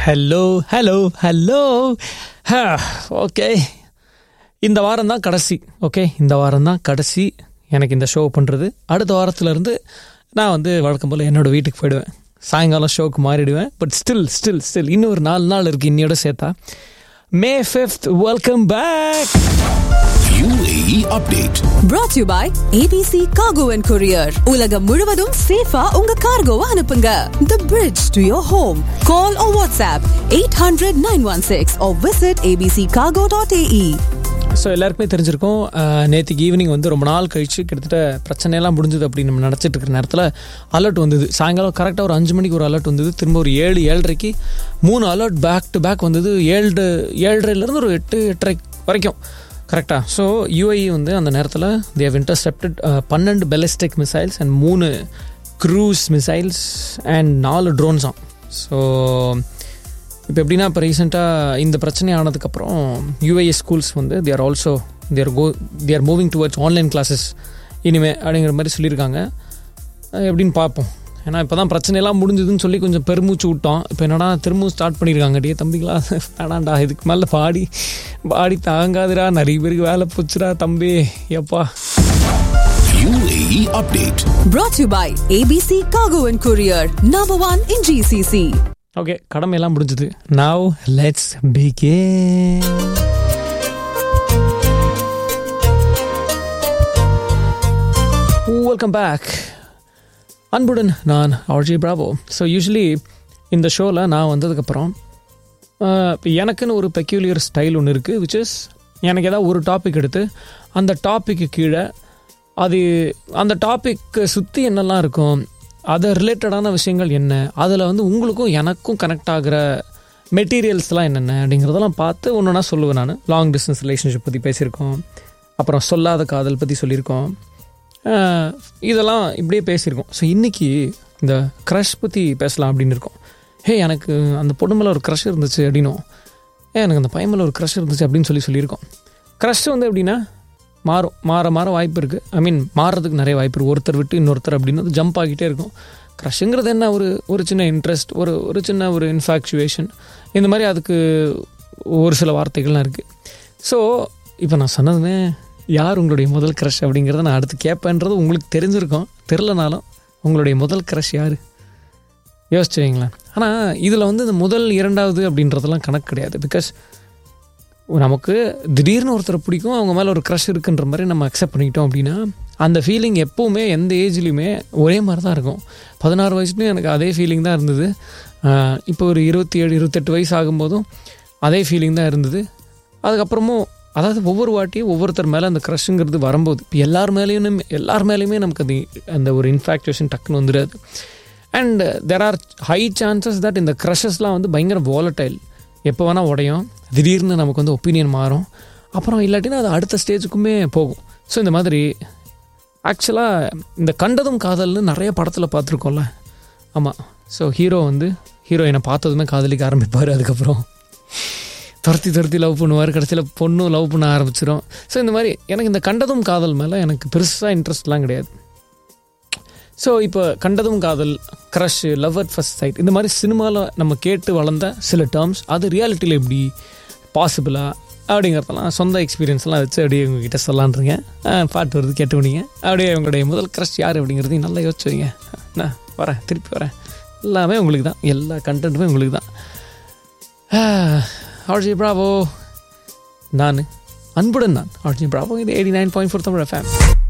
Hello hello hello okay இந்த வாரம் தான் கடைசி ஓகே இந்த வாரம் தான் கடைசி எனக்கு இந்த ஷோ பண்ணுறது அடுத்த வாரத்துலேருந்து நான் வந்து வழக்கம் போல் என்னோட வீட்டுக்கு போயிடுவேன் சாயங்காலம் ஷோக்கு மாறிடுவேன் பட் ஸ்டில் ஸ்டில் ஸ்டில் இன்னும் ஒரு நாலு நாள் இருக்குது இன்னையோட சேர்த்தா May fifth welcome back UAE update. brought to you by ABC Cargo and Courier. உலகம் முழுவதும் சேஃபா உங்க கார்கோவை அனுப்புங்க. The bridge to your home. Call or WhatsApp 800-916 or visit abccargo.ae. So எல்லாருக்குமே தெரிஞ்சிருக்கும் அஹ், நேத்திக்கு ஈவினிங் வந்து ரொம்ப நாள் கழிச்சு கிட்டத்தட்ட பிரச்சனையெல்லாம் முடிஞ்சது அப்படின்னு நம்ம நினச்சிட்டு இருக்கிற நேரத்தில் அலர்ட் வந்தது சாயங்காலம் கரெக்டாக ஒரு அஞ்சு மணிக்கு ஒரு அலர்ட் வந்தது திரும்ப ஒரு ஏழு ஏழரைக்கு மூணு அலர்ட் பேக் டு பேக் வந்தது ஏழு ஏழரைலேருந்து ஒரு எட்டு எட்டரை வரைக்கும் கரெக்டாக ஸோ யூஐ வந்து அந்த நேரத்தில் தேவ் இன்டர்செப்டட் பன்னெண்டு பெலிஸ்டிக் மிசைல்ஸ் அண்ட் மூணு க்ரூஸ் மிசைல்ஸ் அண்ட் நாலு ட்ரோன்ஸாம் ஸோ இப்போ எப்படின்னா இப்போ ரீசெண்டாக இந்த பிரச்சனை ஆனதுக்கப்புறம் யூஏஏ ஸ்கூல்ஸ் வந்து they're also they go they're moving towards online classes இனிமே அப்படிங்கிற மாதிரி சொல்லியிருக்காங்க அஹ் எப்படின்னு பார்ப்போம் ஏன்னா இப்போ தான் பிரச்சனையெல்லாம் முடிஞ்சதுன்னு சொல்லி கொஞ்சம் பெருமூச்சு விட்டோம் இப்போ என்னடா திரும்பவும் ஸ்டார்ட் பண்ணியிருக்காங்க டே தம்பிங்களா வேணாண்டா இதுக்கு மேலே பாடி பாடி தாங்காதுடா நிறைய பேருக்கு வேலை போச்சுடா தம்பி எப்பா UAE update. Brought to you by ABC Cargo and Courier. Number one in GCC. Okay கடமையெல்லாம் முடிஞ்சது நவ் லெட்ஸ் பிகே வெல்கம் பேக் அன்புடன் நான் ஆர்ஜி பிராவோ ஸோ யூஸ்வலி இந்த ஷோவில் நான் வந்ததுக்கப்புறம் இப்போ எனக்குன்னு ஒரு பெக்யூலியர் ஸ்டைல் ஒன்று இருக்குது விச் இஸ் எனக்கு ஏதாவது ஒரு டாபிக் எடுத்து அந்த டாப்பிக்கு கீழே அது அந்த டாப்பிக்கு சுற்றி என்னெல்லாம் இருக்கும் அது ரிலேட்டடான விஷயங்கள் என்ன அதில் வந்து உங்களுக்கும் எனக்கும் கனெக்ட் ஆகிற மெட்டீரியல்ஸ்லாம் என்னென்ன அப்படிங்கிறதெல்லாம் பார்த்து ஒன்று ஒன்றா சொல்லுவேன் நான் லாங் டிஸ்டன்ஸ் ரிலேஷன்ஷிப் பற்றி பேசியிருக்கோம் அப்புறம் சொல்லாத காதல் பற்றி சொல்லியிருக்கோம் அஹ் இதெல்லாம் இப்படியே பேசியிருக்கோம் ஸோ இன்றைக்கி இந்த க்ரஷ் பற்றி பேசலாம் அப்படின்னு இருக்கோம் ஹே எனக்கு அந்த பொண்ணு மேலே ஒரு க்ரஷ் இருந்துச்சு அப்படின்னும் ஏ எனக்கு அந்த பையன் மேலே ஒரு க்ரஷ் இருந்துச்சு அப்படின்னு சொல்லி சொல்லியிருக்கோம் க்ரஷ் வந்து எப்படின்னா மாறும் மாற மாற வாய்ப்பு இருக்குது ஐ மீன் மாறுறதுக்கு நிறைய வாய்ப்பு இருக்குது ஒருத்தர் விட்டு இன்னொருத்தர் அப்படின்னு ஜம்ப் ஆகிட்டே இருக்கும் க்ரஷ்ங்கிறது என்ன ஒரு ஒரு சின்ன இன்ட்ரெஸ்ட் ஒரு ஒரு சின்ன ஒரு இன்ஃபாக்சுவேஷன் இந்த மாதிரி அதுக்கு ஒரு சில வார்த்தைகள்லாம் இருக்குது ஸோ இப்போ நான் சொன்னதுமே யார் உங்களுடைய முதல் க்ரஷ் அப்படிங்கிறத நான் அடுத்து கேட்பேன்றது உங்களுக்கு தெரிஞ்சிருக்கும் தெரிலனாலும் உங்களுடைய முதல் க்ரஷ் யார் யோசிச்சு வைங்களேன் ஆனால் இதில் வந்து இந்த முதல் இரண்டாவது அப்படின்றதெல்லாம் கணக்கு கிடையாது பிகாஸ் நமக்கு திடீர்னு ஒருத்தரை பிடிக்கும் அவங்க மேலே ஒரு க்ரஷ் இருக்குன்ற மாதிரி நம்ம அக்செப்ட் பண்ணிக்கிட்டோம் அப்படின்னா அந்த ஃபீலிங் எப்போவுமே எந்த ஏஜ்லேயுமே ஒரே மாதிரி தான் இருக்கும் பதினாறு வயசுலேயும் எனக்கு அதே ஃபீலிங் தான் இருந்தது ஆஹ் இப்போ ஒரு இருபத்தி ஏழு இருபத்தெட்டு வயசு ஆகும்போதும் அதே ஃபீலிங் தான் இருந்தது அதுக்கப்புறமும் அதாவது ஒவ்வொரு வாட்டியும் ஒவ்வொருத்தர் மேலே அந்த க்ரஷ்ங்கிறது வரும்போது இப்போ எல்லார் மேலேயும் எல்லார் மேலேயுமே நமக்கு அது அந்த ஒரு இன்ஃபேக்சுவேஷன் டக்குன்னு வந்துடாது and there are high chances that இந்த க்ரஷஸ்லாம் வந்து பயங்கர வாலட்டைல் எப்போ வேணால் உடையும் திடீர்னு நமக்கு வந்து ஒப்பீனியன் மாறும் அப்புறம் இல்லாட்டினா அது அடுத்த ஸ்டேஜுக்குமே போகும் ஸோ இந்த மாதிரி ஆக்சுவலாக இந்த கண்டதும் காதல்னு நிறைய படத்தில் பார்த்துருக்கோம்ல ஆமாம் ஸோ ஹீரோ வந்து ஹீரோயினை பார்த்ததுமே காதலிக்க ஆரம்பிப்பார் அதுக்கப்புறம் துரத்தி துரத்தி லவ் பண்ணுவார் கடைசியில் பொண்ணும் லவ் பண்ண ஆரம்பிச்சிடும் ஸோ இந்த மாதிரி எனக்கு இந்த கண்டதும் காதல் மேலே எனக்கு பெருசாக இன்ட்ரெஸ்ட்லாம் கிடையாது ஸோ இப்போ கண்டதும் காதல் crush love at first sight இந்த மாதிரி சினிமாவில் நம்ம கேட்டு வளர்ந்த சில டேர்ம்ஸ் அது ரியாலிட்டியில் எப்படி பாசிபிளா அப்படிங்கிறதெல்லாம் சொந்த எக்ஸ்பீரியன்ஸ்லாம் வச்சு அப்படியே உங்ககிட்ட சொல்லலான்றீங்க பாட்டு வருது கேட்டு விடுங்க அப்படியே உங்களுடைய முதல் க்ரஷ் யார் அப்படிங்கிறதையும் நல்லா யோசிச்சு வைங்க நான் வரேன் திருப்பி வரேன் எல்லாமே உங்களுக்கு தான் எல்லா கண்டென்ட்டுமே உங்களுக்கு தான் ஆர்ஜி பிராவோ நான் அன்புடன் நான் ஆர்ஜி பிராவோ இது eighty nine point four Tamil fame